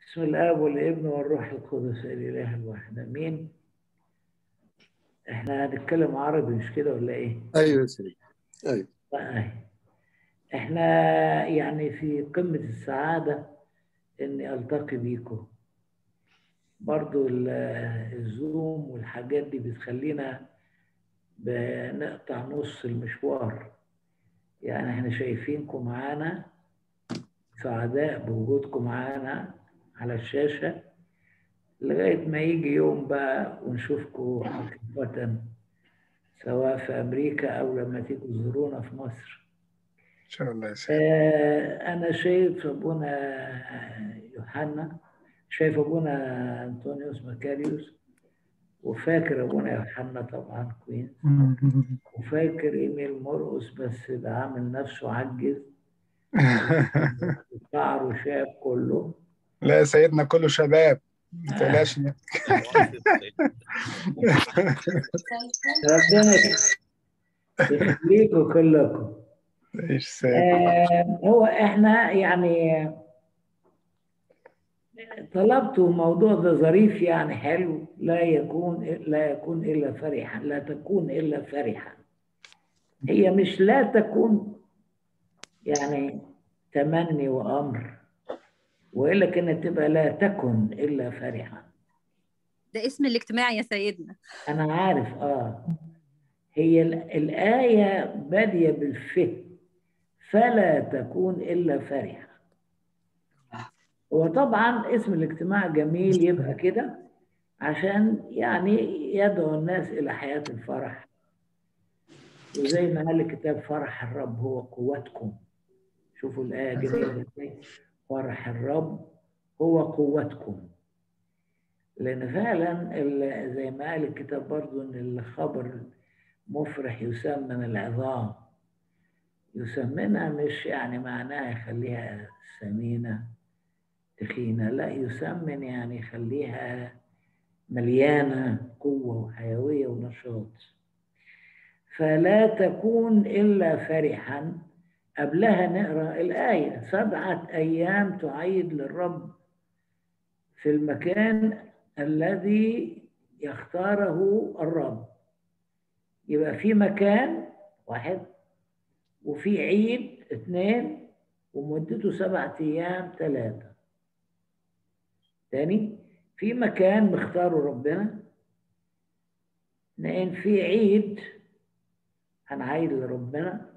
بسم الاب والابن والروح القدس الاله الواحد امين احنا هنتكلم عربي مش كده ولا ايه؟ ايوه يا سيدي ايوه بقى احنا يعني في قمة السعادة اني التقي بيكم برضو ال- الزوم والحاجات دي بتخلينا بنقطع نص المشوار يعني احنا شايفينكم معانا سعداء بوجودكم معانا على الشاشة لغاية ما يجي يوم بقى ونشوفكم حقيقة سواء في أمريكا أو لما تيجوا تزورونا في مصر ان شاء الله يا سيدي آه، أنا شايف أبونا يوحنا شايف أبونا أنطونيوس مكاريوس وفاكر أبونا يوحنا طبعا كوين وفاكر إيميل مرقس بس ده عامل نفسه عجز شعره شاب كله لا يا سيدنا كله شباب ما تقلقش ربنا يخليكم كلكم ايش سيد آه، هو احنا يعني طلبت موضوع ده ظريف يعني حلو لا يكون لا يكون الا فرحا لا تكون الا فرحا هي مش لا تكون يعني تمني وامر والا كانت تبقى لا تكن الا فرحا ده اسم الاجتماع يا سيدنا أنا عارف آه هي ال- الآية بادية بالف فلا تكون إلا فرحة وطبعا اسم الاجتماع جميل يبقى كده عشان يعني يدعو الناس إلى حياة الفرح وزي ما قال الكتاب فرح الرب هو قوتكم شوفوا الآية جميلة ازاي فرح الرب هو قوتكم لأن فعلا ال- زي ما قال الكتاب برضو إن الخبر مفرح يسمن العظام يسمنها مش يعني معناها يخليها سمينة تخينة لا يسمن يعني يخليها مليانة قوة وحيوية ونشاط فلا تكون إلا فرحا قبلها نقرأ الآية سبعة أيام تعيد للرب في المكان الذي يختاره الرب يبقى في مكان واحد وفي عيد اثنين ومدته سبعة أيام ثلاثة تاني في مكان مختاره ربنا اثنين في عيد هنعيد لربنا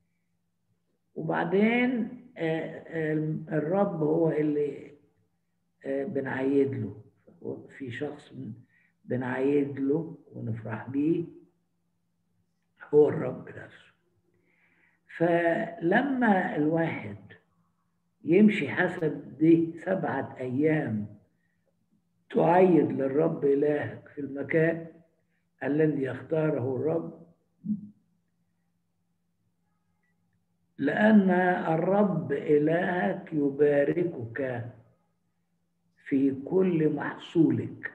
وبعدين آه، آه، الرب هو اللي آه، بنعيد له في شخص بن- بنعيد له ونفرح بيه هو الرب نفسه فلما الواحد يمشي حسب دي سبعة أيام تعيد للرب إلهك في المكان الذي يختاره الرب لأن الرب إلهك يباركك في كل محصولك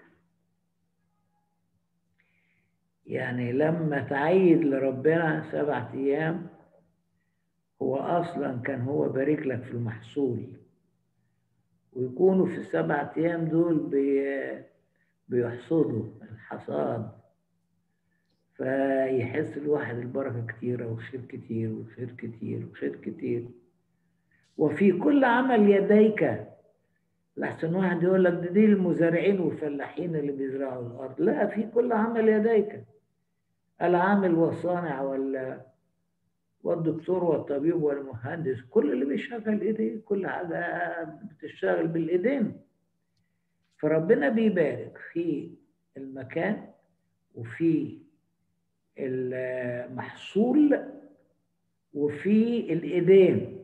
يعني لما تعيد لربنا سبعة أيام هو أصلا كان هو بارك لك في المحصول ويكونوا في السبعة أيام دول بي- بيحصدوا الحصاد فيحس الواحد البركة كتيرة وخير كتير وخير كتير وخير كتير وفي كل عمل يديك لحسن واحد يقول لك ده دي المزارعين والفلاحين اللي بيزرعوا الأرض لا في كل عمل يديك العامل والصانع وال والدكتور والطبيب والمهندس كل اللي بيشغل ايديه كل حاجه بتشتغل بالايدين فربنا بيبارك في المكان وفي المحصول وفي الايدين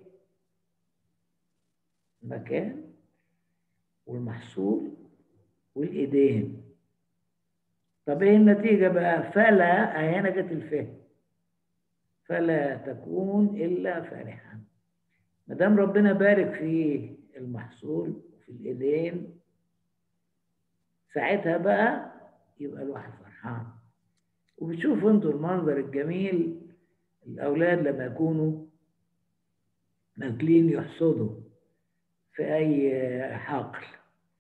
المكان والمحصول والايدين طب ايه النتيجه بقى فلا أهي هنا جت الفهم فلا تكون الا فرحا ما دام ربنا بارك في المحصول وفي الايدين ساعتها بقى يبقى الواحد فرحان وبتشوفوا انتوا المنظر الجميل الاولاد لما يكونوا نازلين يحصدوا في اي حقل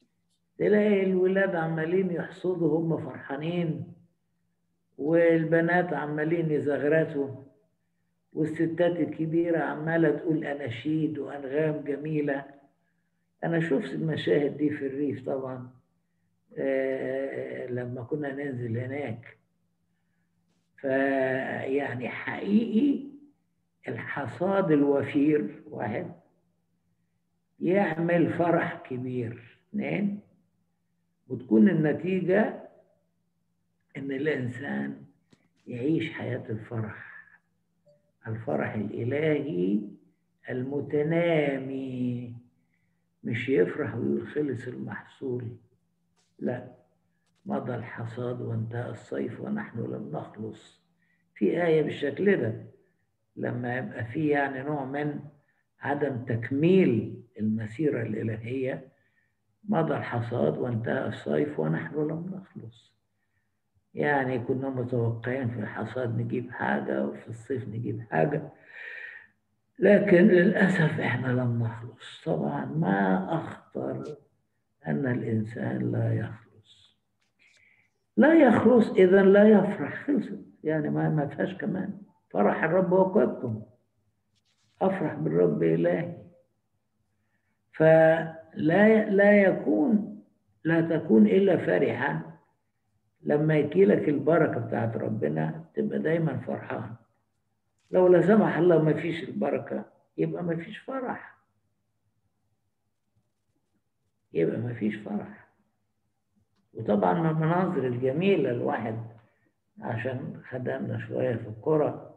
تلاقي الولاد عمالين يحصدوا هم فرحانين والبنات عمالين يزغرتوا والستات الكبيرة عمالة تقول أناشيد وأنغام جميلة أنا شفت المشاهد دي في الريف طبعا آه، لما كنا ننزل هناك فيعني حقيقي الحصاد الوفير واحد يعمل فرح كبير اثنين وتكون النتيجة إن الإنسان يعيش حياة الفرح الفرح الإلهي المتنامي مش يفرح ويقول خلص المحصول لا مضى الحصاد وانتهى الصيف ونحن لم نخلص في آية بالشكل ده لما يبقى في يعني نوع من عدم تكميل المسيرة الإلهية مضى الحصاد وانتهى الصيف ونحن لم نخلص يعني كنا متوقعين في الحصاد نجيب حاجة وفي الصيف نجيب حاجة لكن للأسف إحنا لم نخلص طبعا ما أخطر أن الإنسان لا يخلص لا يخلص إذا لا يفرح خلصت يعني ما ما فيهاش كمان فرح الرب وقوتكم أفرح بالرب إلهي فلا لا يكون لا تكون إلا فرحا لما يجيلك البركة بتاعت ربنا تبقى دايما فرحان لو لا سمح الله ما فيش البركة يبقى ما فيش فرح يبقى ما فيش فرح وطبعا من المناظر الجميلة الواحد عشان خدمنا شوية في القرى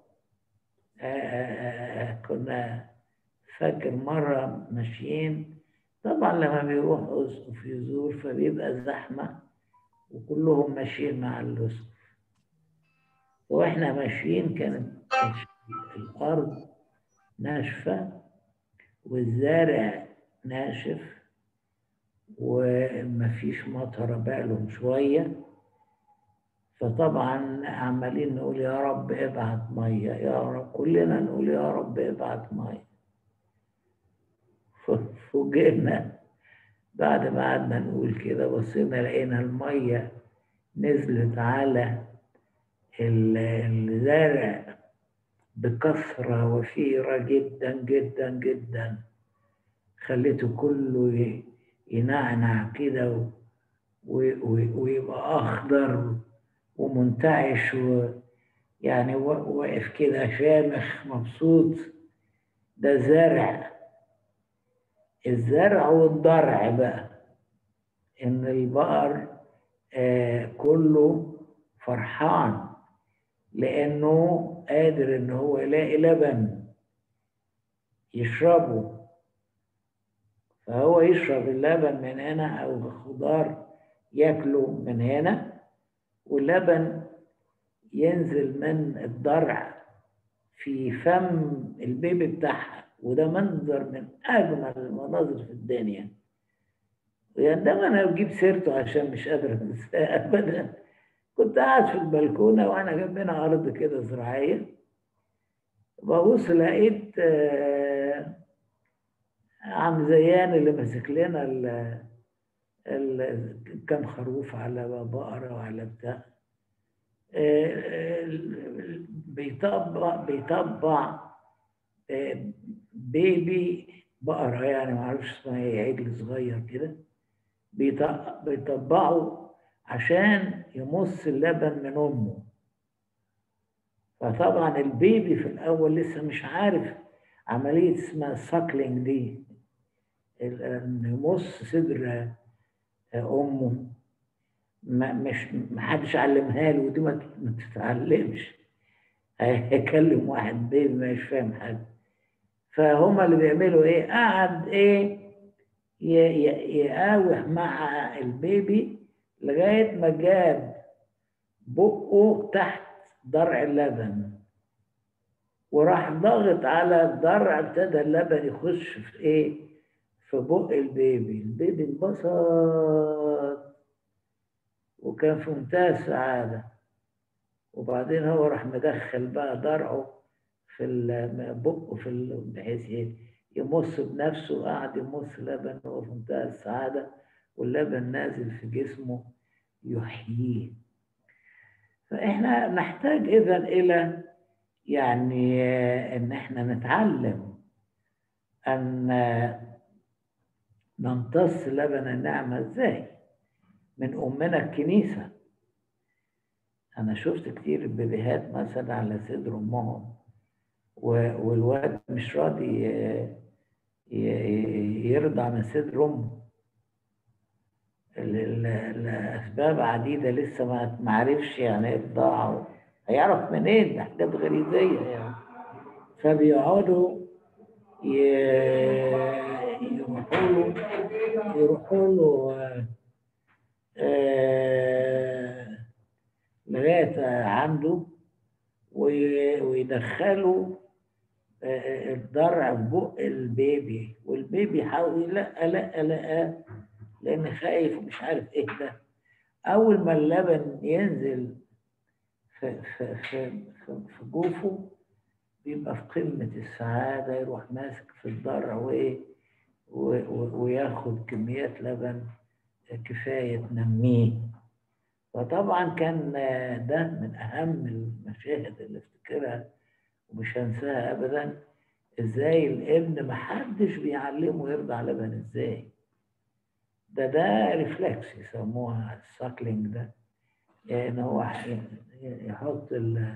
كنا فاكر مرة ماشيين طبعا لما بيروح أسقف يزور فبيبقى زحمة وكلهم ماشيين مع الأسقف وإحنا ماشيين كانت الأرض ناشفة والزارع ناشف ومفيش مطر بقالهم شوية فطبعا عمالين نقول يا رب ابعت مية يا رب كلنا نقول يا رب ابعت مية فوجئنا بعد ما قعدنا نقول كده بصينا لقينا المية نزلت على الزرع بكثرة وفيرة جدا جدا جدا خليته كله ينعنع كده ويبقى أخضر ومنتعش يعني واقف كده شامخ مبسوط ده زرع الزرع والضرع بقى ان البقر آه كله فرحان لانه قادر ان هو يلاقي لبن يشربه فهو يشرب اللبن من هنا او خضار ياكله من هنا واللبن ينزل من الضرع في فم البيبي بتاعها وده منظر من اجمل المناظر في الدنيا يعني ده انا بجيب سيرته عشان مش قادر انساه ابدا كنت قاعد في البلكونه وانا جنبنا ارض كده زراعيه ببص لقيت عم زيان اللي ماسك لنا كم خروف على بقرة وعلى بتاع بيطبع بيطبع بيبي بقرة يعني ما اعرفش اسمها ايه عجل صغير كده بيطبعه عشان يمص اللبن من امه فطبعا البيبي في الاول لسه مش عارف عملية اسمها الساكلينج دي يمص صدر امه ما مش ما حدش علمها له ودي ما تتعلمش هيكلم واحد بيبي مش فاهم حاجه فهم اللي بيعملوا ايه قعد ايه يقاوح مع البيبي لغايه ما جاب بقه تحت درع اللبن وراح ضاغط على الضرع ابتدى اللبن يخش في ايه في بق البيبي البيبي انبسط وكان في منتهى السعادة وبعدين هو راح مدخل بقى درعه في بقه في بحيث يمص بنفسه وقعد يمص لبن وهو في منتهى السعادة واللبن نازل في جسمه يحييه فإحنا نحتاج إذا إلى يعني إن إحنا نتعلم أن نمتص لبن النعمة إزاي من أمنا الكنيسة أنا شفت كتير بيبيهات مثلا على صدر أمهم والواد مش راضي يرضع من صدر أمه الأسباب عديدة لسه ما عرفش يعني إرضاع هيعرف منين ده حاجات غريزية يعني فبيقعدوا يروحوا له يروحوا له لغاية عنده ويدخلوا الضرع في بق البيبي والبيبي يحاول لا لا لا لان خايف ومش عارف ايه ده اول ما اللبن ينزل في في في في جوفه بيبقى في قمة السعادة يروح ماسك في الضرع وايه وياخد كميات لبن كفاية تنميه فطبعا كان ده من أهم المشاهد اللي افتكرها ومش هنساها أبدا إزاي الابن محدش بيعلمه يرضع لبن إزاي ده ده ريفلكس يسموها الساكلينج ده يعني هو يحط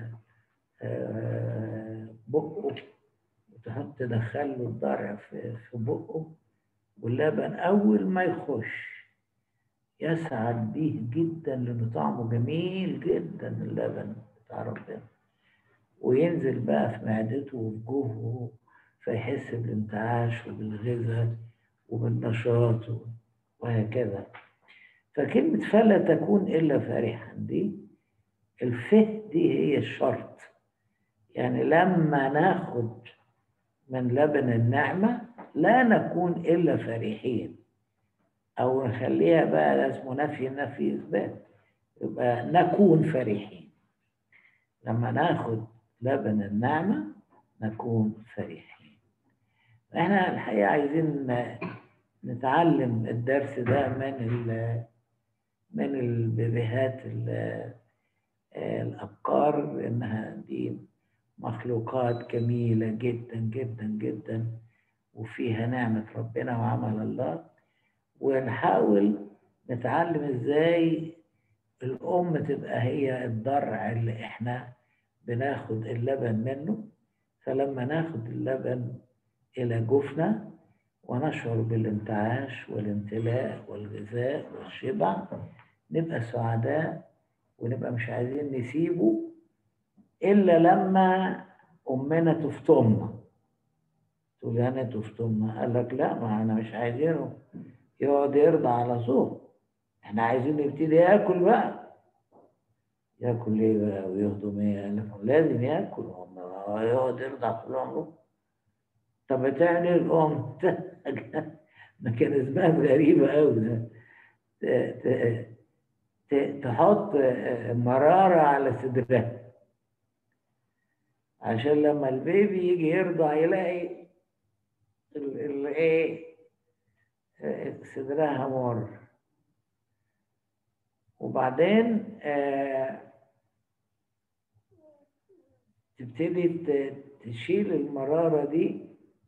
بقه وتحط تدخله الضرع في بقه واللبن أول ما يخش يسعد بيه جدا لأنه طعمه جميل جدا اللبن بتاع ربنا وينزل بقى في معدته وفي جوفه فيحس بالانتعاش وبالغذاء وبالنشاط وهكذا فكلمة فلا تكون إلا فرحا دي الفه دي هي الشرط يعني لما ناخد من لبن النعمة لا نكون إلا فرحين أو نخليها بقى اسمه نفي نفي إثبات يبقى نكون فرحين لما ناخد لبن النعمة نكون فرحين احنا الحقيقة عايزين نتعلم الدرس ده من ال من البيبيهات الأبقار إنها دي مخلوقات جميلة جدا جدا جدا وفيها نعمة ربنا وعمل الله ونحاول نتعلم ازاي الأم تبقى هي الضرع اللي احنا بناخد اللبن منه فلما ناخد اللبن إلى جفنا ونشعر بالانتعاش والامتلاء والغذاء والشبع نبقى سعداء ونبقى مش عايزين نسيبه إلا لما أمنا تفطمنا تقول أنا تفطمنا قال لك لا ما أنا مش عايزينه يقعد يرضى على صوت احنا عايزين نبتدي ياكل بقى ياكل ايه بقى ويهضم ايه قال لك لازم ياكل هو يقعد يرضع طول عمره طب بتعمل ايه الام ميكانيزمات غريبه قوي تحط مراره على صدرها عشان لما البيبي يجي يرضع يلاقي الايه صدرها مر وبعدين آه تبتدي تشيل المرارة دي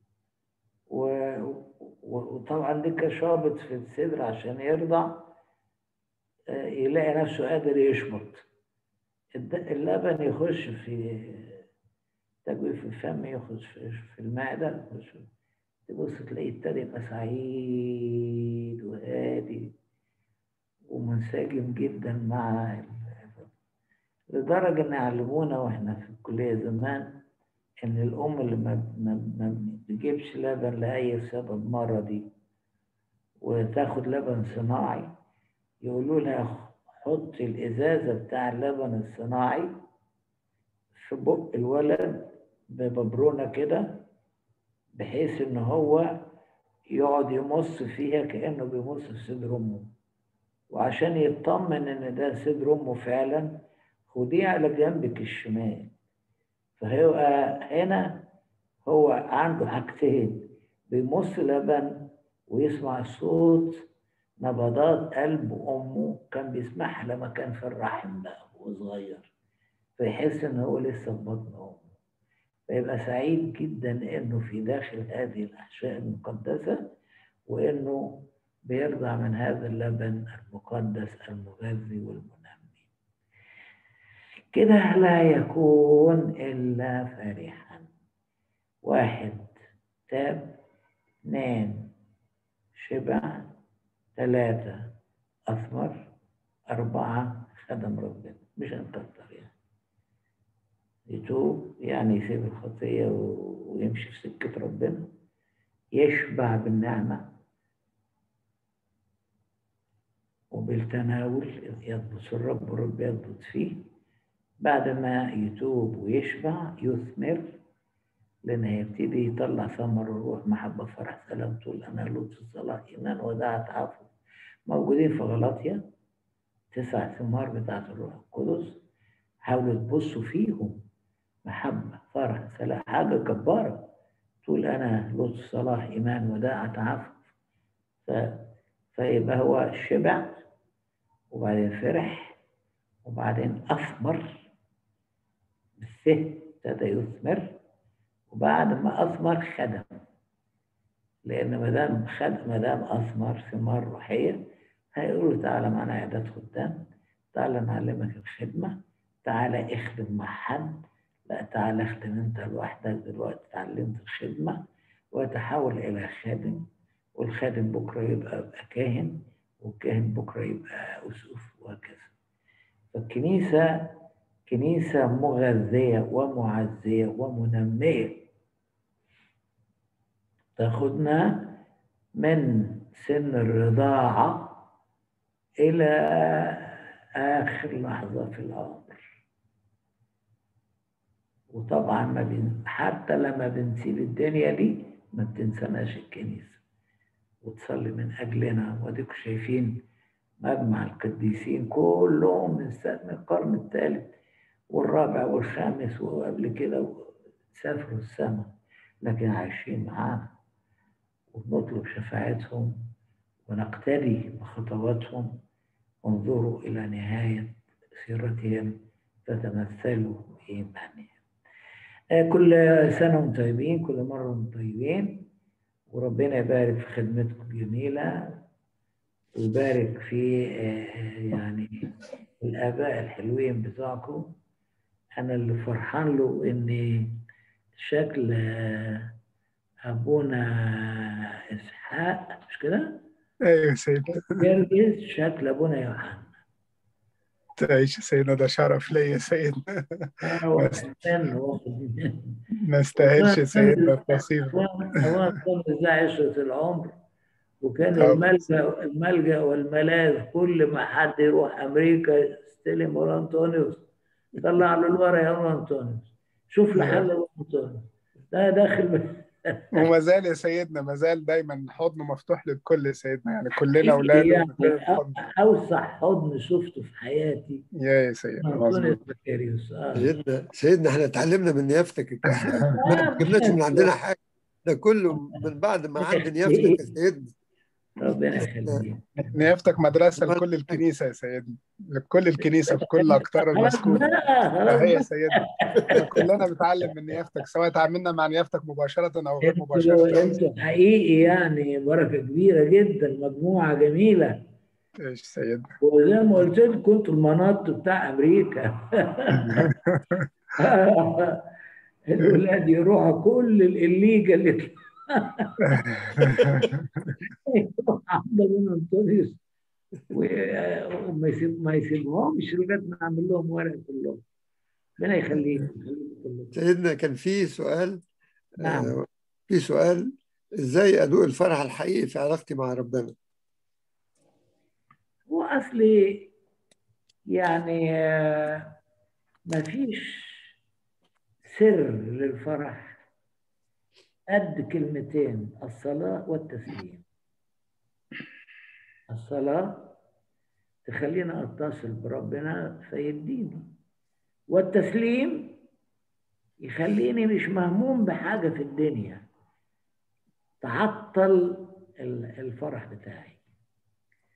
وطبعا دي كشابط في الصدر عشان يرضع آه يلاقي نفسه قادر يشبط اللبن يخش في تجويف الفم يخش في المعدة يخش تبص تلاقيه ابتدى يبقى سعيد وهادي ومنسجم جدا مع لدرجة إن علمونا وإحنا في الكلية زمان إن الأم اللي ما, ما, ما بتجيبش لبن لأي سبب مرضي وتاخد لبن صناعي يقولوا لها حطي الإزازة بتاع اللبن الصناعي في بق الولد بببرونة كده بحيث ان هو يقعد يمص فيها كانه بيمص في صدر امه وعشان يطمن ان ده صدر امه فعلا خديه على جنبك الشمال فهيبقى هنا هو عنده حاجتين بيمص لبن ويسمع الصوت نبضات قلب أمه كان بيسمعها لما كان في الرحم بقى وهو صغير فيحس إن هو لسه في بطن أمه فيبقى سعيد جدا إنه في داخل هذه الأحشاء المقدسة وإنه بيرضع من هذا اللبن المقدس المغذي والمنمي كده لا يكون إلا فرحا واحد تاب اثنين شبع ثلاثة أثمر أربعة خدم ربنا مش هنكتر يعني يتوب يعني يسيب الخطية ويمشي في سكة ربنا يشبع بالنعمة وبالتناول يضبط الرب ورب يضبط فيه بعد ما يتوب ويشبع يثمر لأن هيبتدي يطلع ثمر الروح محبة فرح سلام طول أنا لطف الصلاة إيمان وداعة عفو موجودين في غلاطيا تسع ثمار بتاعة الروح القدس حاولوا تبصوا فيهم محبة فرح سلام حاجة جبارة تقول أنا لطف صلاح إيمان وداعة عفو ف... فيبقى هو شبع وبعدين فرح وبعدين أثمر بالسه ابتدى يثمر وبعد ما أثمر خدم لأن ما دام خد ما دام أثمر ثمار روحية هيقولوا تعالى معنا إعداد خدام تعالى نعلمك الخدمة تعالى اخدم مع حد لا تعالى اخدم أنت لوحدك دلوقتي اتعلمت الخدمة وتحول إلى خادم والخادم بكرة يبقى, يبقى كاهن والكاهن بكرة يبقى أسقف وهكذا فالكنيسة كنيسة مغذية ومعزية ومنمية تاخدنا من سن الرضاعة إلى آخر لحظة في العمر وطبعا ما بين حتى لما بنسيب الدنيا دي ما بتنسناش الكنيسة وتصلي من أجلنا وديكوا شايفين مجمع القديسين كلهم من من القرن الثالث والرابع والخامس وقبل كده سافروا السماء لكن عايشين معانا وبنطلب شفاعتهم ونقتدي بخطواتهم وانظروا إلى نهاية سيرتهم فتمثلوا بإيمانهم كل سنة وانتم طيبين كل مرة وانتم طيبين وربنا يبارك في خدمتكم الجميلة ويبارك في يعني الآباء الحلوين بتوعكم أنا اللي فرحان له إن شكل أبونا إسحاق مش كده؟ أيوة سيدنا جرجس شكل أبونا يوحنا تعيش يا سيدنا ده شرف ليا يا سيدنا ما استاهلش يا سيدنا التصير هو كان ازاي عشرة العمر وكان الملجأ الملجأ والملاذ كل ما حد يروح أمريكا يستلم مور أنطونيوس يطلع له الورقة يا مور أنطونيوس شوف لحل مور أنطونيوس ده داخل وما زال يا سيدنا ما زال دايما حضنه مفتوح للكل يا سيدنا يعني كلنا اولاده يعني اوسع حضن شفته في حياتي يا يا سيدنا مظبوط سيدنا سيدنا احنا اتعلمنا من نيافتك ما جبناش من عندنا حاجه ده كله من بعد ما عند نيافتك يا سيدنا ربنا يخليك نيافتك مدرسه لكل الكنيسه يا سيدنا لكل الكنيسه في كل اقطار المذكوره هي يا سيدنا كلنا بنتعلم من نيافتك سواء تعاملنا مع نيافتك مباشره او غير مباشره انتوا حقيقي يعني بركه كبيره جدا مجموعه جميله ايش سيدنا وزي ما قلت لكم انتوا المناط بتاع امريكا الولاد يروحوا كل الليجا اللي عند ابونا انطونيوس وما يسيب ما يسيبهمش لغايه ما اعمل لهم ورق كلهم ربنا يخليك سيدنا كان في سؤال نعم آه في سؤال ازاي ادوق الفرح الحقيقي في علاقتي مع ربنا هو اصلي يعني ما فيش سر للفرح قد كلمتين الصلاة والتسليم الصلاة تخلينا أتصل بربنا فيديني والتسليم يخليني مش مهموم بحاجة في الدنيا تعطل الفرح بتاعي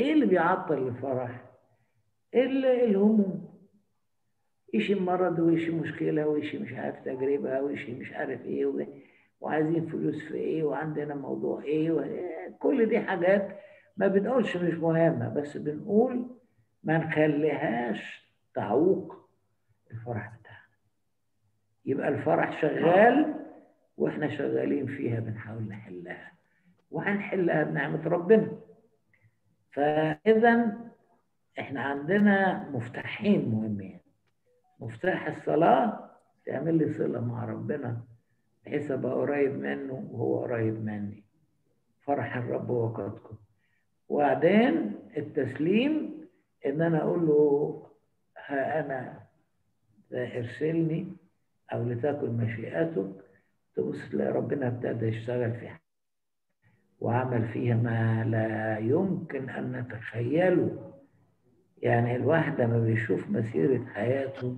ايه اللي بيعطل الفرح ال- الهموم إشي مرض وإشي مشكلة وإشي مش عارف تجربة وإشي مش عارف إيه و- وعايزين فلوس في إيه وعندنا موضوع إيه و... كل دي حاجات ما بنقولش مش مهمة بس بنقول ما نخليهاش تعوق الفرح بتاعنا يبقى الفرح شغال واحنا شغالين فيها بنحاول نحلها وهنحلها بنعمة ربنا فإذا احنا عندنا مفتاحين مهمين مفتاح الصلاة تعمل لي صلة مع ربنا بحيث أبقى قريب منه وهو قريب مني فرح الرب وقتكم وبعدين التسليم إن أنا أقول له ها أنا ذا ارسلني أو لتكن مشيئتك تبص تلاقي ربنا ابتدى يشتغل فيها وعمل فيها ما لا يمكن أن نتخيله يعني الواحد لما بيشوف مسيرة حياته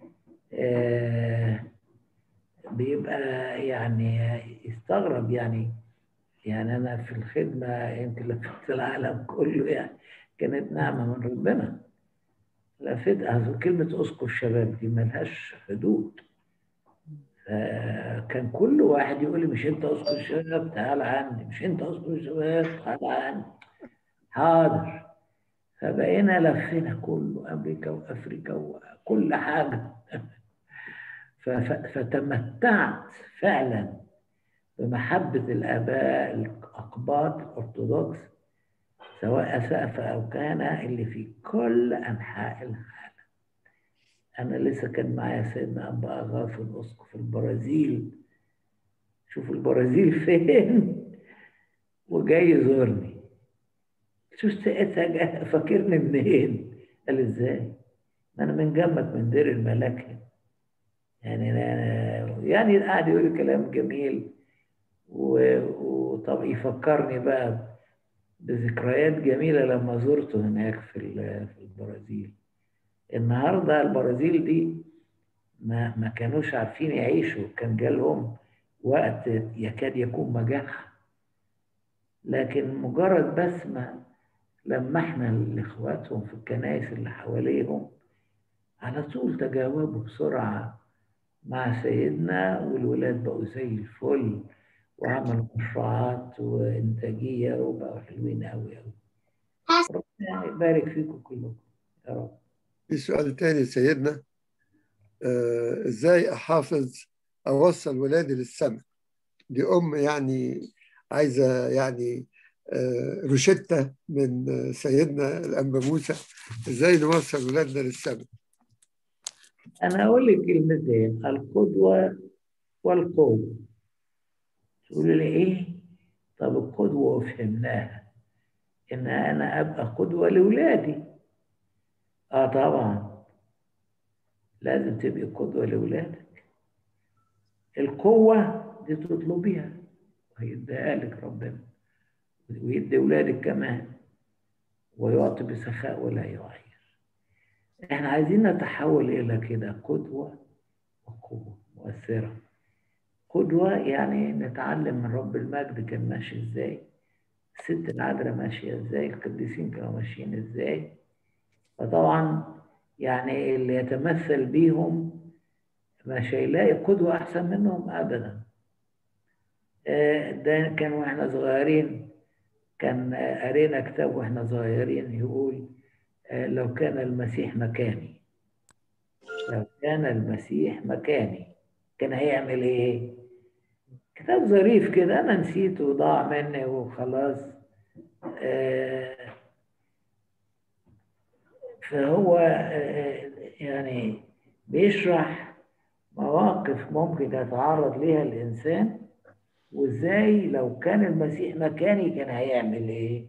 آه بيبقى يعني يستغرب يعني يعني أنا في الخدمة يمكن لفت العالم كله يعني كانت نعمة من ربنا لفت أصل كلمة أسقف الشباب دي ملهاش حدود كان كل واحد يقول لي مش انت اسقف الشباب تعال عندي مش انت اسقف الشباب تعال عندي حاضر فبقينا لفينا كله امريكا وافريكا وكل حاجه فتمتعت فعلا بمحبه الاباء الاقباط الارثوذكس سواء اسقفه او كان اللي في كل انحاء العالم أنا لسه كان معايا سيدنا أبا أغاث الأسقف في البرازيل شوف البرازيل فين وجاي يزورني شو ساعتها فاكرني منين؟ قال ازاي؟ ما انا من جنبك من دير الملاكي يعني أنا يعني قاعد يقول كلام جميل وطب يفكرني بقى بذكريات جميله لما زرته هناك في في البرازيل النهارده البرازيل دي ما ما كانوش عارفين يعيشوا كان جالهم وقت يكاد يكون مجاعة لكن مجرد بس ما لمحنا لاخواتهم في الكنائس اللي حواليهم على طول تجاوبوا بسرعة مع سيدنا والولاد بقوا زي الفل وعملوا مشروعات وإنتاجية وبقوا حلوين أوي أوي ربنا يبارك فيكم كلكم يا رب في سؤال تاني سيدنا آه ازاي احافظ اوصل ولادي للسماء دي ام يعني عايزه يعني آه روشتة من سيدنا الانبا موسى ازاي نوصل ولادنا للسماء انا اقول لك كلمتين القدوه والقوه تقول لي ايه طب القدوه فهمناها ان انا ابقى قدوه لاولادي اه طبعا لازم تبقي قدوة لأولادك القوة دي تطلبيها وهيديها لك ربنا ويدي أولادك كمان ويعطي بسخاء ولا يغير احنا عايزين نتحول إلى كده قدوة وقوة مؤثرة قدوة يعني نتعلم من رب المجد كان ماشي ازاي الست العذراء ماشية ازاي القديسين كانوا ماشيين ازاي فطبعا يعني اللي يتمثل بيهم مش هيلاقي قدوة أحسن منهم أبدا ده كان واحنا صغيرين كان قرينا كتاب واحنا صغيرين يقول لو كان المسيح مكاني لو كان المسيح مكاني كان هيعمل ايه؟ كتاب ظريف كده انا نسيته وضاع مني وخلاص آه فهو يعني بيشرح مواقف ممكن يتعرض ليها الإنسان وإزاي لو كان المسيح مكاني كان هيعمل إيه؟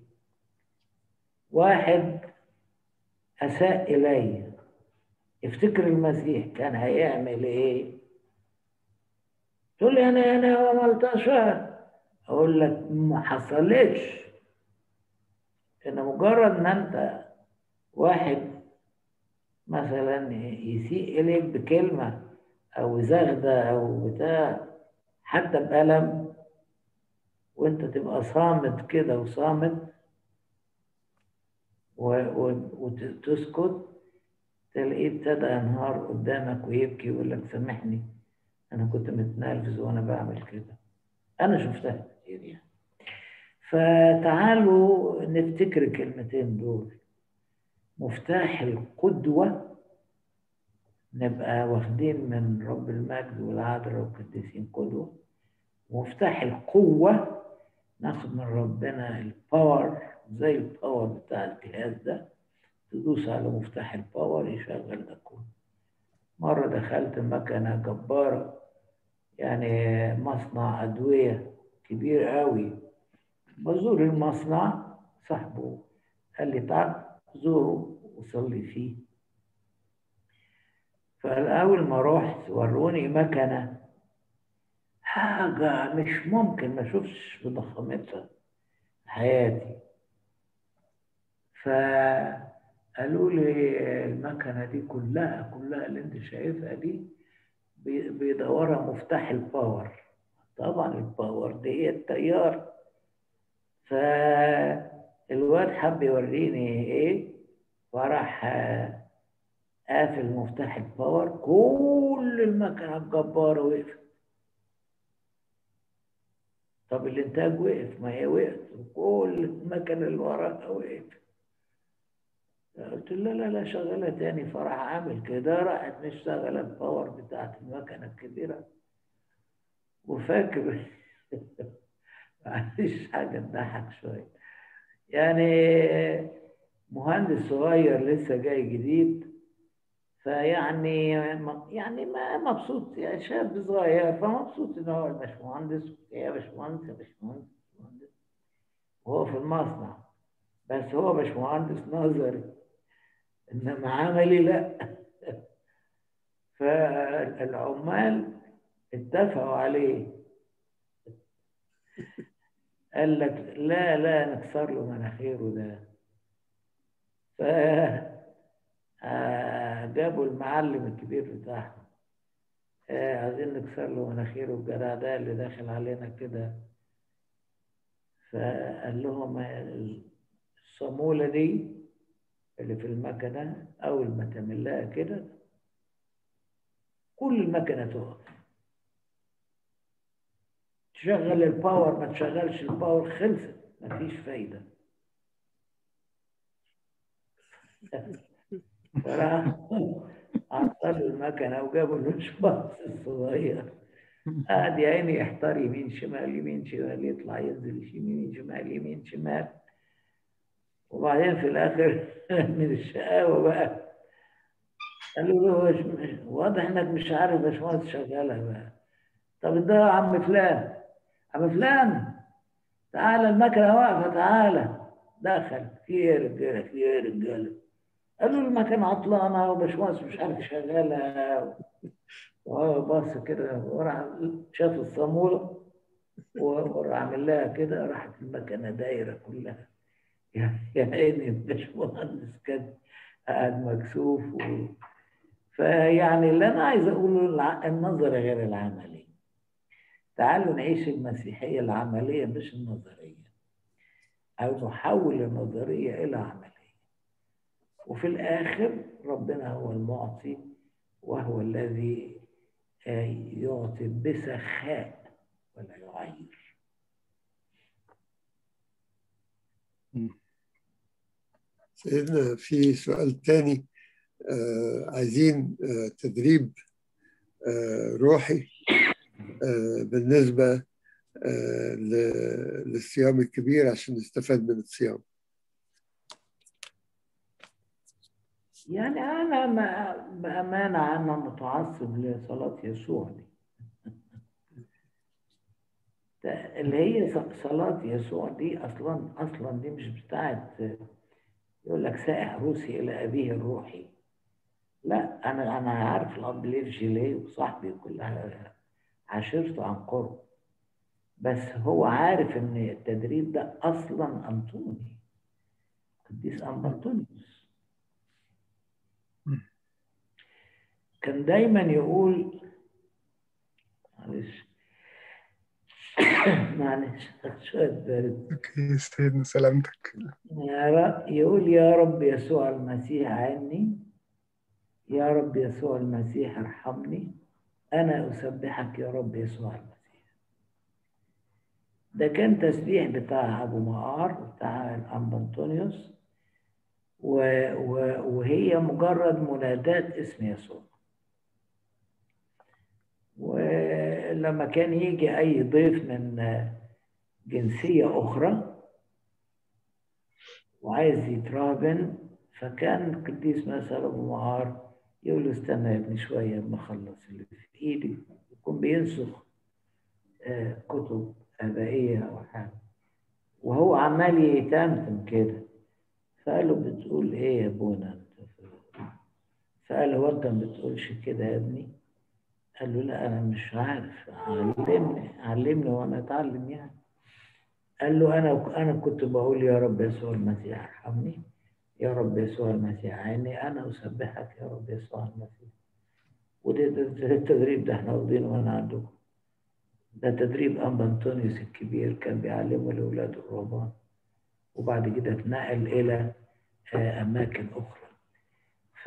واحد أساء إلي افتكر المسيح كان هيعمل إيه؟ تقول لي أنا أنا ما عملتش أقول لك ما حصلتش إن مجرد ما أنت واحد مثلا يسيء إليك بكلمة أو زغدة أو بتاع حتى بألم وأنت تبقى صامت كده وصامت وتسكت تلاقيه ابتدى ينهار قدامك ويبكي ويقول لك سامحني انا كنت متنرفز وانا بعمل كده انا شفتها كتير يعني فتعالوا نفتكر الكلمتين دول مفتاح القدوة نبقى واخدين من رب المجد والعذراء والقديسين قدوة مفتاح القوة ناخد من ربنا الباور زي الباور بتاع الجهاز ده تدوس على مفتاح الباور يشغل ده كله مرة دخلت مكنة جبارة يعني مصنع أدوية كبير قوي بزور المصنع صاحبه قال لي تعال زوره وصلي فيه فالأول ما رحت وروني مكنة حاجة مش ممكن ما شفتش بضخامتها حياتي فقالوا لي المكنة دي كلها كلها اللي انت شايفها دي بيدورها مفتاح الباور طبعا الباور دي هي التيار فالواد حب يوريني ايه فراح قافل مفتاح الباور كل المكنة الجبارة وقفت طب الانتاج وقف ما هي وقفت وكل المكنة اللي وراها وقفت قلت له لا لا لا شغلها تاني فراح عامل كده راحت مشتغلة الباور بتاعت المكنة الكبيرة وفاكر معلش حاجة تضحك شوية يعني مهندس صغير لسه جاي جديد فيعني يعني ما مبسوط يعني شاب صغير فمبسوط ان هو الباشمهندس يا باشمهندس يا باشمهندس باشمهندس وهو في المصنع بس هو باشمهندس نظري انما عملي لا فالعمال اتفقوا عليه قال لك لا لا نكسر له مناخيره ده ف جابوا المعلم الكبير بتاعهم عايزين نكسر له مناخيره الجدع ده اللي داخل علينا كده فقال لهم الصامولة دي اللي في المكنة أول ما تعمل كده كل المكنة تقف تشغل الباور ما تشغلش الباور خلصت مفيش فايدة فراح عطلوا المكنة وجابوا الباشمهندس الصغير قعد يا عيني يحتار يمين شمال يمين شمال يطلع ينزل يمين شمال يمين شمال وبعدين في الآخر من الشقاوة بقى قالوا له واضح انك مش عارف باشمهندس شغالة بقى طب ده يا عم فلان عم فلان تعالى المكنة واقفة تعالى دخل في ايه يا رجالة في ايه يا رجالة قالوا له المكنة عطلانة وباشمهندس مش عارف شغالة وهو باص كده وراح شاف الصامولة وراح عامل لها كده راحت المكنة دايرة كلها يا عيني الباشمهندس كان قاعد مكسوف و... فيعني اللي انا عايز اقوله النظر غير العملي تعالوا نعيش المسيحيه العمليه مش النظريه او نحول النظريه الى عمليه وفي الاخر ربنا هو المعطي وهو الذي يعطي بسخاء ولا يعير سيدنا في سؤال تاني آه عايزين آه تدريب آه روحي آه بالنسبة آه للصيام الكبير عشان نستفاد من الصيام يعني أنا ما بأمانة أنا متعصب لصلاة يسوع دي اللي هي صلاة يسوع دي أصلا أصلا دي مش بتاعت يقول لك سائح روسي إلى أبيه الروحي لا أنا أنا عارف الأب ليفجي ليه وصاحبي كلها عاشرته عن قرب بس هو عارف إن التدريب ده أصلا أنطوني قديس أنبا أنطونيوس كان دايما يقول معلش معلش شوية برد اوكي سيدنا سلامتك يا رب يقول يا رب يسوع المسيح عني يا رب يسوع المسيح ارحمني أنا أسبحك يا رب يسوع المسيح ده كان تسبيح بتاع أبو مقار بتاع الأنبا أنطونيوس و... و... وهي مجرد منادات اسم يسوع ولما كان يجي أي ضيف من جنسية أخرى وعايز يتراهبن فكان القديس مثلا أبو مقار يقول له استنى يا ابني شوية أما أخلص اللي في إيدي يكون بينسخ آه، كتب آبائية أو حاجة وهو عمال يتمتم كده فقال له بتقول إيه يا أبونا أنت فقال هو أنت ما بتقولش كده يا ابني قال له لا أنا مش عارف علمني علمني وأنا أتعلم يعني قال له أنا أنا كنت بقول يا رب يسوع المسيح ارحمني يا رب يسوع المسيح عيني أنا أسبحك يا رب يسوع المسيح وده ده- ده التدريب ده احنا واخدينه من عندكم ده تدريب أنبا أنطونيوس الكبير كان بيعلمه لأولاد الرهبان وبعد كده اتنقل إلى آه، أماكن أخرى ف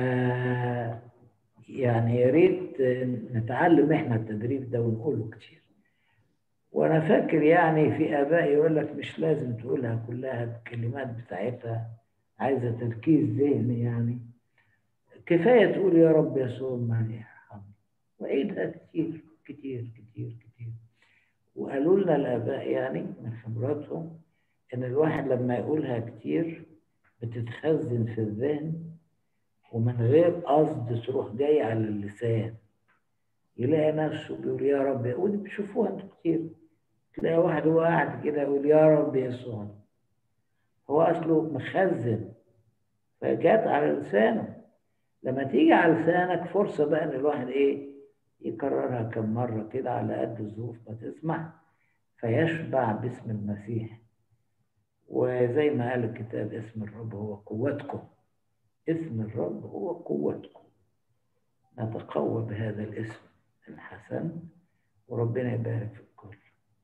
يعني يا ريت آه، نتعلم احنا التدريب ده ونقوله كتير وانا فاكر يعني في اباء يقول لك مش لازم تقولها كلها الكلمات بتاعتها عايزه تركيز ذهني يعني كفايه تقول يا رب يسوع المسيح ارحمني وعيدها كتير كتير كتير كتير وقالوا لنا الاباء يعني من خبراتهم ان الواحد لما يقولها كتير بتتخزن في الذهن ومن غير قصد تروح جاي على اللسان يلاقي نفسه بيقول يا رب ودي بتشوفوها انتوا كتير تلاقي واحد هو قاعد كده يقول يا رب يسوع هو اصله مخزن فجات على لسانه لما تيجي على لسانك فرصه بقى ان الواحد ايه يكررها كم مره كده على قد الظروف ما تسمح فيشبع باسم المسيح وزي ما قال الكتاب اسم الرب هو قوتكم اسم الرب هو قوتكم نتقوى بهذا الاسم الحسن وربنا يبارك في الكل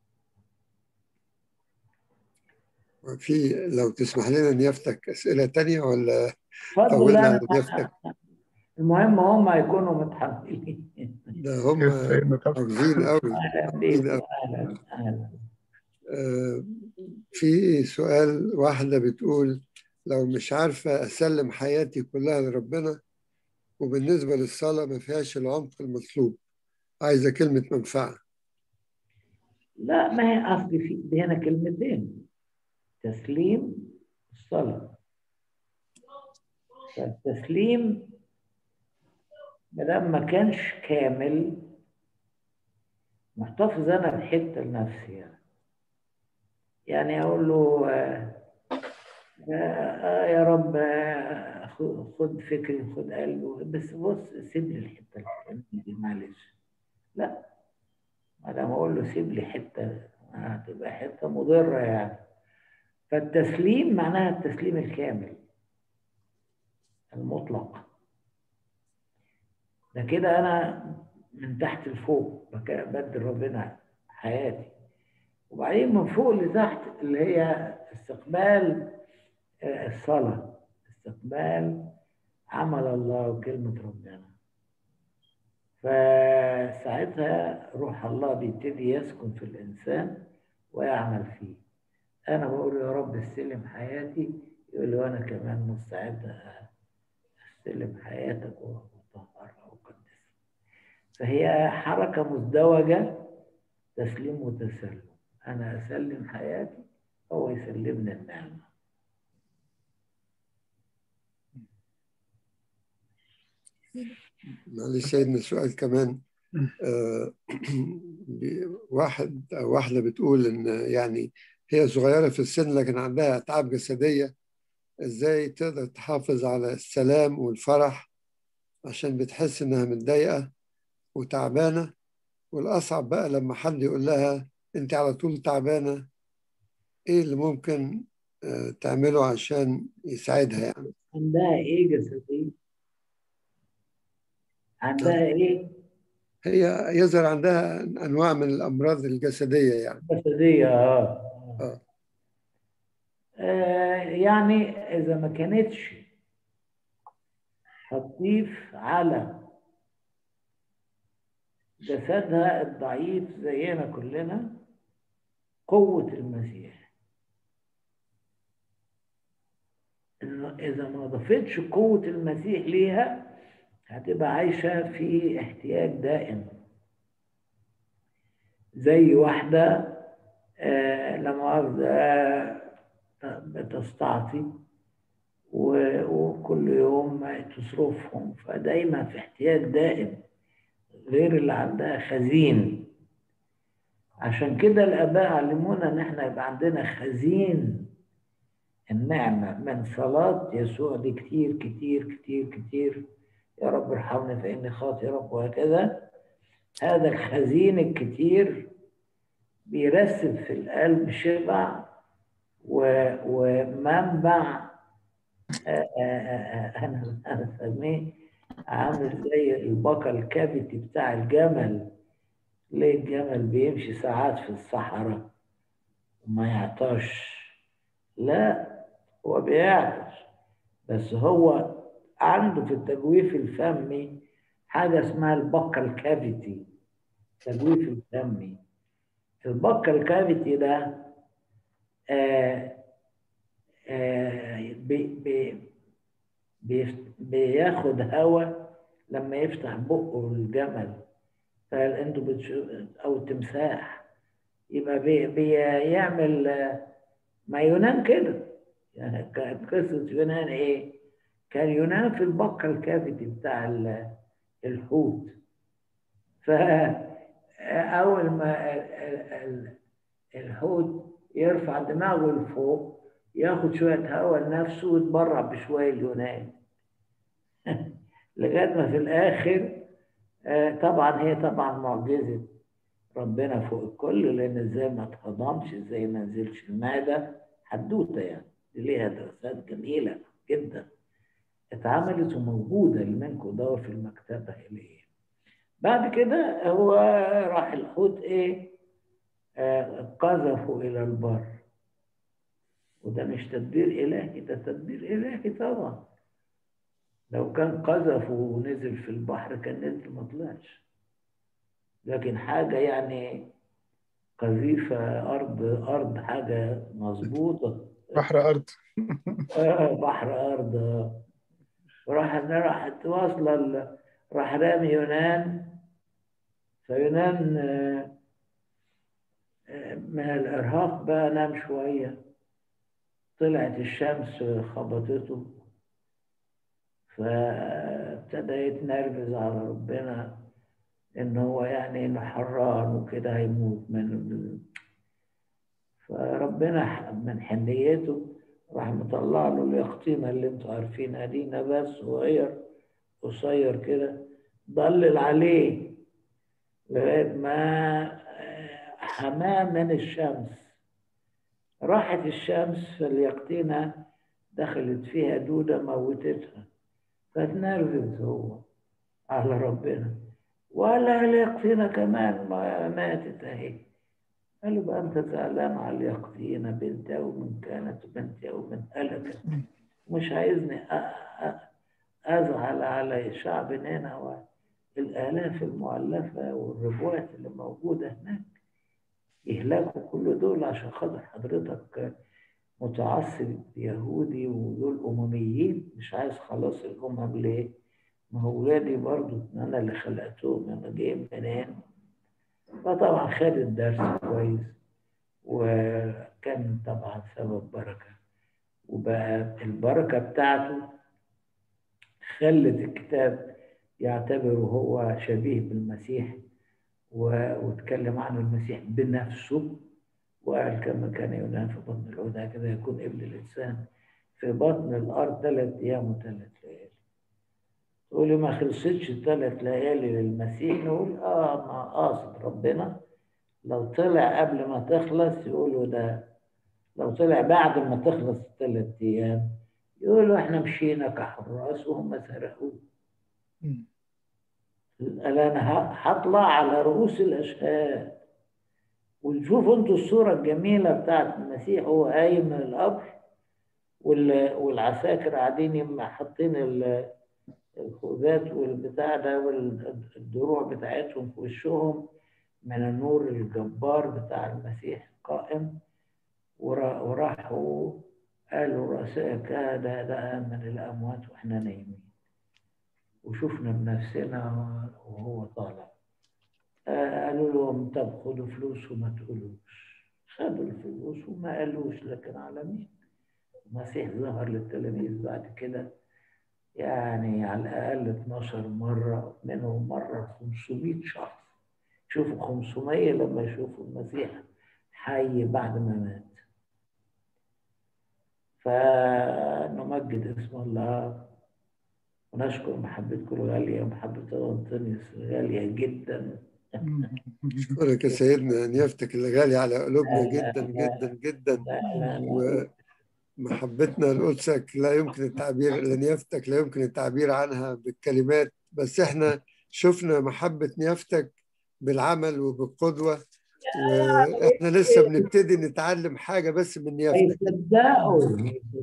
وفي لو تسمح لنا نيافتك أسئلة تانية ولا اتفضل طولنا لا على نيافتك المهم هم يكونوا متحملين ده هم كيف سيدنا طب حافظين قوي اهلا بيكم اهلا اهلا آه، في سؤال واحدة بتقول لو مش عارفة أسلم حياتي كلها لربنا وبالنسبة للصلاة ما فيهاش العمق المطلوب عايزة كلمة منفعة لا ما هي اصلي في دي هنا كلمتين تسليم الصلاة فالتسليم ما دام ما كانش كامل محتفظ انا بحته لنفسي يعني يعني اقول له آه آه آه يا رب آه خد- خد فكري خد قلبي بس بص سيب لي الحته الفلانية دي معلش لا ما دام اقول له سيب لي حته هتبقى حته مضره يعني فالتسليم معناها التسليم الكامل المطلق ده كده انا من تحت لفوق بك- بدي ربنا حياتي وبعدين من فوق لتحت اللي هي استقبال آه، الصلاة استقبال عمل الله وكلمة ربنا فساعتها روح الله بيبتدي يسكن في الإنسان ويعمل فيه أنا بقول يا رب استلم حياتي يقول لي وأنا كمان مستعد استلم حياتك وطهرها وقدسها فهي حركة مزدوجة تسليم وتسلم أنا أسلم حياتي هو يسلمني النعمة معلش سيدنا سؤال كمان آه، واحد أو واحدة بتقول إن يعني هي صغيرة في السن لكن عندها أتعاب جسدية إزاي تقدر تحافظ على السلام والفرح عشان بتحس إنها متضايقة وتعبانة والأصعب بقى لما حد يقول لها أنت على طول تعبانة إيه اللي ممكن آه، تعمله عشان يساعدها يعني عندها إيه جسدية؟ عندها إيه؟ هي يظهر عندها انواع من الامراض الجسديه يعني جسدية اه آه. آه، يعني إذا ما كانتش هتضيف على جسدها الضعيف زينا كلنا قوة المسيح إن- إذا ما ضافتش قوة المسيح ليها هتبقى عايشة في احتياج دائم زي واحدة آه، لا مؤاخذة آه، بتستعطي و- وكل يوم تصرفهم فدايما في احتياج دائم غير اللي عندها خزين عشان كده الآباء علمونا إن احنا يبقى عندنا خزين النعمة من صلاة يسوع دي كتير كتير كتير كتير يا رب ارحمني فإني خاطئ يا رب وهكذا هذا الخزين الكتير بيرسب في القلب شبع و- ومنبع آه، آه، آه، انا انا اسميه عامل زي البقى الكافيتي بتاع الجمل ليه الجمل بيمشي ساعات في الصحراء وما يعطش لا هو بيعطش بس هو عنده في التجويف الفمي حاجة اسمها البقى الكافيتي تجويف الفمي البقى الكافيتي ده آه آه بي بي بيف- بياخد هواء لما يفتح بقه الجمل فانتوا بتشوف او التمساح يبقى بي بيعمل آه، ما يونان كده يعني كانت قصة يونان ايه؟ كان يونان في البقة الكافيتي بتاع ال- الحوت فأول ما ال- ال- ال- الحوت يرفع دماغه لفوق ياخد شوية هواء لنفسه ويتبرع بشوية اليونان لغاية ما في الآخر آه، طبعا هي طبعا معجزة ربنا فوق الكل لأن ازاي ما اتهضمش ازاي ما نزلش المعدة حدوتة يعني دي ليها دراسات جميلة جدا اتعملت وموجودة اللي منكم دور في المكتبة إليه بعد كده هو راح الحوت ايه آه، قذفه إلى البر وده مش تدبير إلهي ده تدبير إلهي طبعا لو كان قذفه ونزل في البحر كان نزل ما طلعش لكن حاجة يعني قذيفة أرض أرض حاجة مظبوطة بحر أرض آه بحر أرض آه. وراح راحت واصلة ال- راح رامي يونان فيونان آه، آه، من الإرهاق بقى نام شوية طلعت الشمس خبطته فابتدى يتنرفز على ربنا إن هو يعني إنه حران وكده هيموت من فربنا من حنيته راح مطلع له اليقطينة اللي انتوا عارفينها دي نبات صغير قصير كده ضلل عليه لغاية ما آه، حماه من الشمس راحت الشمس في اليقطينة دخلت فيها دودة موتتها فاتنرفز هو على ربنا ولا اليقطينة كمان ما ماتت اهي قال له بقى انت زعلان على اليقطينة بنت يوم كانت وبنت يوم هلكت مش عايزني أ- أ- ازعل على شعب هنا والالاف المؤلفة والربوات اللي موجودة هناك يهلكوا كل دول عشان خاطر حضرتك متعصب يهودي ودول أمميين مش عايز خلاص الأمم ليه؟ ما هو ولادي برضو أنا اللي خلقتهم أنا جايين منين؟ فطبعا خد الدرس كويس وكان طبعا سبب بركة وبقى البركة بتاعته خلت الكتاب يعتبره هو شبيه بالمسيح و- واتكلم عن المسيح بنفسه وقال كما كان يونان في بطن الحوت هكذا يكون ابن الإنسان في بطن الأرض ثلاث أيام وثلاث ليالي تقولي ما خلصتش الثلاث ليالي للمسيح نقول اه ما قاصد ربنا لو طلع قبل ما تخلص يقولوا ده لو طلع بعد ما تخلص الثلاث ايام يقولوا احنا مشينا كحراس وهم سرقوه قال انا هطلع على رؤوس الاشهاد وشوفوا انتوا الصوره الجميله بتاعت المسيح وهو قايم من القبر والعساكر قاعدين يما حاطين الخوذات والبتاع ده والدروع بتاعتهم في وشهم من النور الجبار بتاع المسيح قائم وراحوا قالوا رؤساء كهنة ده من الأموات وإحنا نايمين وشفنا بنفسنا وهو طالع قالوا لهم طب خدوا فلوس وما تقولوش خدوا الفلوس وما قالوش لكن على مين المسيح ظهر للتلاميذ بعد كده يعني على الأقل 12 مرة منهم مرة 500 شخص شوفوا 500 لما يشوفوا المسيح حي بعد ما مات فنمجد اسم الله ونشكر محبتكم الغالية ومحبة أنطونيوس الغالية جدا أشكرك يا سيدنا نيافتك اللي غالية على قلوبنا جدا جدا جدا ومحبتنا لقدسك لا يمكن التعبير لنيافتك لا يمكن التعبير عنها بالكلمات بس احنا شفنا محبة نيافتك بالعمل وبالقدوة واحنا لسه بنبتدي نتعلم حاجه بس من نيافتك يصدقوا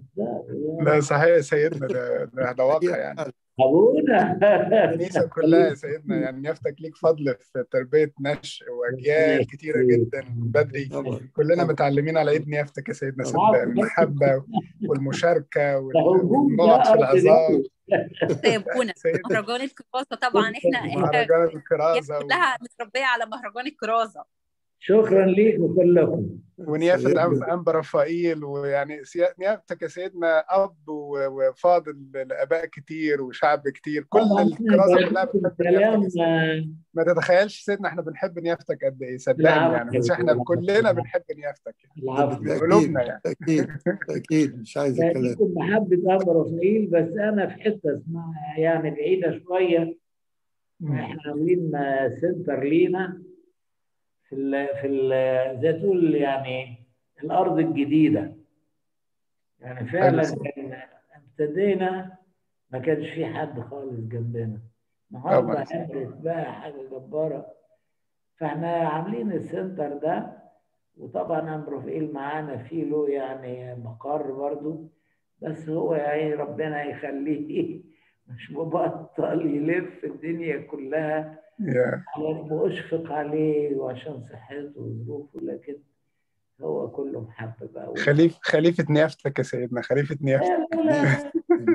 لا صحيح يا سيدنا ده ده, ده واقع يعني ابونا الكنيسه كلها يا سيدنا يعني نيافتك ليك فضل في تربيه نشء واجيال كتيره جدا بدري كلنا متعلمين على ايد نيافتك يا سيدنا صدق المحبه والمشاركه والنقط في العظام طيب ابونا مهرجان الكرازه طبعا احنا مهرجان الكرازه كلها متربيه على مهرجان الكرازه شكرا ليكم كلكم ونيافة أنبا رفائيل ويعني نيافتك يا سيدنا أب وفاضل لآباء كتير وشعب كتير كل الكرازة كلها بتحب نيافتك ما تتخيلش سيدنا احنا بنحب نيافتك قد إيه صدقني يعني مش احنا كلنا بنحب نيافتك العفو قلوبنا يعني أكيد أكيد مش عايز الكلام لكم محبة أنبا رفائيل بس أنا في حتة اسمها يعني بعيدة شوية احنا عاملين سنتر لينا في ال في ال زي تقول يعني الارض الجديده يعني فعلا كان ابتدينا ما كانش في حد خالص جنبنا النهارده عملت بقى حاجه جباره فاحنا عاملين السنتر ده وطبعا امبروفيل معانا في له يعني مقر برضو بس هو يعني ربنا يخليه مش مبطل يلف الدنيا كلها yeah. واشفق عليه وعشان صحته وظروفه لكن هو كله محبة بقى خليف خليفة نيافتك يا سيدنا خليفة نيافتك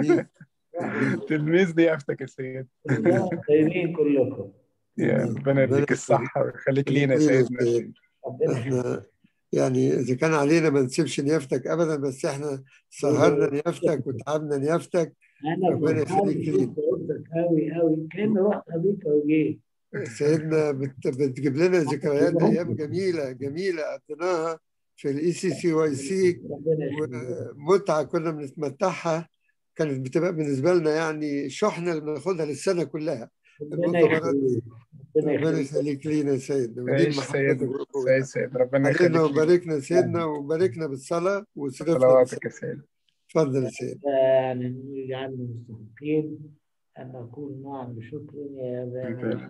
تلميذ نيافتك يا سيد طيبين كلكم يا ربنا يديك الصحة ويخليك لينا يا سيدنا احنا يعني اذا كان علينا ما نسيبش نيافتك ابدا بس احنا سهرنا نيافتك وتعبنا نيافتك انا ربنا يخليك لينا قوي قوي كان رحت امريكا وجيت سيدنا بت بتجيب لنا ذكريات ايام جميله جميله قضيناها في الاي سي سي واي سي ومتعه كنا بنتمتعها كانت بتبقى بالنسبه لنا يعني شحنه اللي بناخدها للسنه كلها ربنا ربنا يخليك لينا يا سيدنا ودي سيد سيد ربنا يخليك وباركنا سيدنا وباركنا بالصلاه وصرفنا صلواتك يا سيد اتفضل يا سيد يعني نجعلنا مستحقين أن نقول نعم بشكر يا أبانا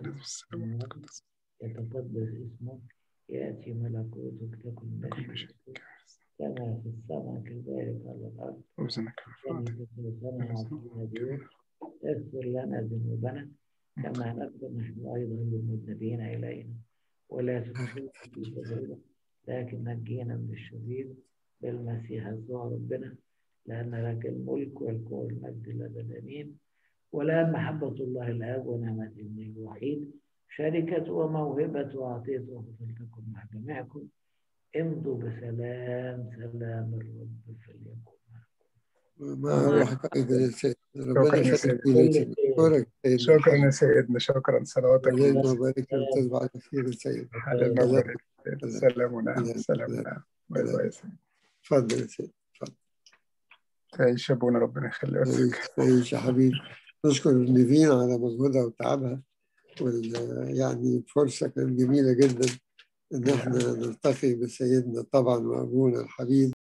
يتقدس اسمك يأتي ملكوتك تكن مشيئتك كما في السماء كذلك على الأرض وزنك اغفر لنا ذنوبنا كما نغفر نحن أيضا للمذنبين إلينا ولا تدخلنا في تجربة لكن نجينا من الشرير بالمسيح يسوع ربنا لأن لك الملك والقوة والمجد الأبد آمين والآن محبة الله الآب ونعمة ابنه الوحيد شركة وموهبة وعطية وفضلكم مع جميعكم امضوا بسلام سلام الرب فليكن مع روحك أيضا يا سيد ربنا شكرا يا يخليك سيد. لينا شكرا يا سيدنا شكرا صلواتك علينا وبارك لنا وتصبح على خير يا سيد علينا وبارك سلام ونعم سلام ونعم باي باي يا سيد اتفضل يا سيد تعيش يا ابونا ربنا يخليك تعيش يا حبيبي نشكر نيفين على مجهودها وتعبها وال يعني فرصة كانت جميلة جدا إن احنا نلتقي بسيدنا طبعا وأبونا الحبيب